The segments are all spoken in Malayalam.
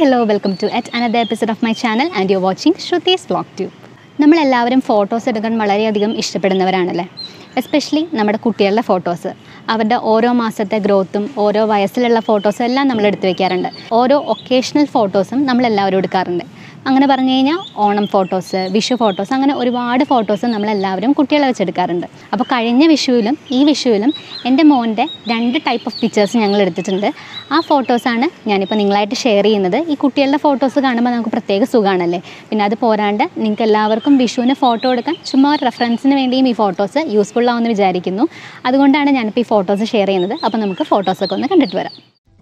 hello welcome to at another episode of my channel and you watching Shruthi's vlog tube നമ്മളെല്ലാവരും ഫോട്ടോസ് എടുക്കാൻ വളരെയധികം ഇഷ്ടപ്പെടുന്നവരാണല്ലേ എസ്പെഷ്യലി നമ്മുടെ കുട്ടികളുടെ ഫോട്ടോസ് അവരുടെ ഓരോ മാസത്തെ ഗ്രോത്തും ഓരോ വയസ്സിലുള്ള ഫോട്ടോസും എല്ലാം നമ്മൾ എടുത്തു വെക്കാറുണ്ട് ഓരോ ഒക്കേഷണൽ ഫോട്ടോസും നമ്മളെല്ലാവരും എടുക്കാറുണ്ട് അങ്ങനെ പറഞ്ഞു കഴിഞ്ഞാൽ ഓണം ഫോട്ടോസ് വിഷു ഫോട്ടോസ് അങ്ങനെ ഒരുപാട് ഫോട്ടോസ് നമ്മളെല്ലാവരും കുട്ടികളെ വെച്ചെടുക്കാറുണ്ട് അപ്പോൾ കഴിഞ്ഞ വിഷുവിലും ഈ വിഷുവിലും എൻ്റെ മോൻ്റെ രണ്ട് ടൈപ്പ് ഓഫ് പിക്ചേഴ്സ് ഞങ്ങൾ എടുത്തിട്ടുണ്ട് ആ ഫോട്ടോസാണ് ഞാനിപ്പോൾ നിങ്ങളായിട്ട് ഷെയർ ചെയ്യുന്നത് ഈ കുട്ടികളുടെ ഫോട്ടോസ് കാണുമ്പോൾ നമുക്ക് പ്രത്യേക സുഖമാണല്ലേ പിന്നെ അത് പോരാണ്ട് നിങ്ങൾക്ക് എല്ലാവർക്കും വിഷുവിന് ഫോട്ടോ എടുക്കാൻ ചുമ്മാ ഒരു റെഫറൻസിന് വേണ്ടിയും ഈ ഫോട്ടോസ് യൂസ്ഫുൾ ആവുമെന്ന് വിചാരിക്കുന്നു അതുകൊണ്ടാണ് ഞാനിപ്പോൾ ഈ ഫോട്ടോസ് ഷെയർ ചെയ്യുന്നത് അപ്പോൾ നമുക്ക് ഫോട്ടോസൊക്കെ ഒന്ന് കണ്ടിട്ട് വരാം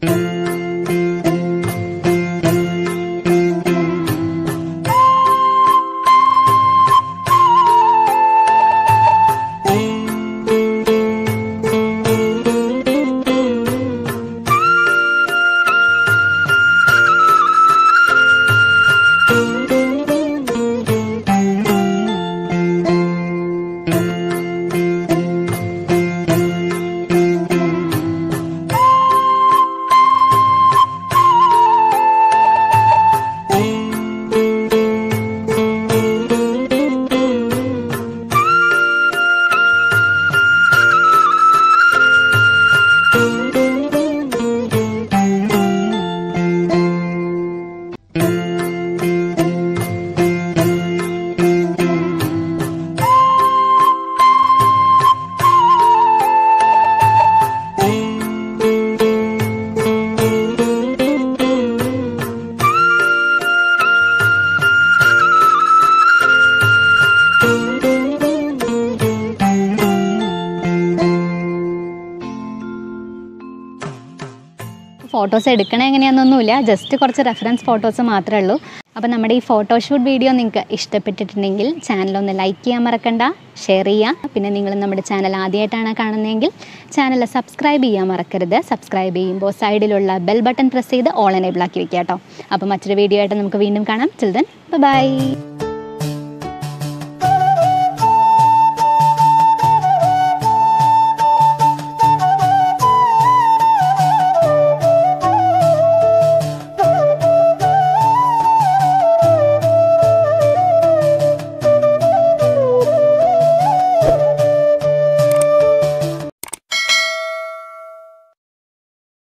ഫോട്ടോസ് എടുക്കണ എങ്ങനെയാണെന്നൊന്നുമില്ല ജസ്റ്റ് കുറച്ച് റെഫറൻസ് ഫോട്ടോസ് മാത്രമേ ഉള്ളൂ അപ്പോൾ നമ്മുടെ ഈ ഫോട്ടോഷൂട്ട് വീഡിയോ നിങ്ങൾക്ക് ഇഷ്ടപ്പെട്ടിട്ടുണ്ടെങ്കിൽ ചാനലൊന്ന് ലൈക്ക് ചെയ്യാൻ മറക്കണ്ട ഷെയർ ചെയ്യുക പിന്നെ നിങ്ങൾ നമ്മുടെ ചാനൽ ആദ്യമായിട്ടാണ് കാണുന്നതെങ്കിൽ ചാനൽ സബ്സ്ക്രൈബ് ചെയ്യാൻ മറക്കരുത് സബ്സ്ക്രൈബ് ചെയ്യുമ്പോൾ സൈഡിലുള്ള ബെൽ ബട്ടൺ പ്രസ് ചെയ്ത് ഓൾ എനേബിൾ ആക്കി വെക്കുക കേട്ടോ അപ്പോൾ മറ്റൊരു വീഡിയോ ആയിട്ട് നമുക്ക് വീണ്ടും കാണാം ചിൽഡ്രൻ ബൈ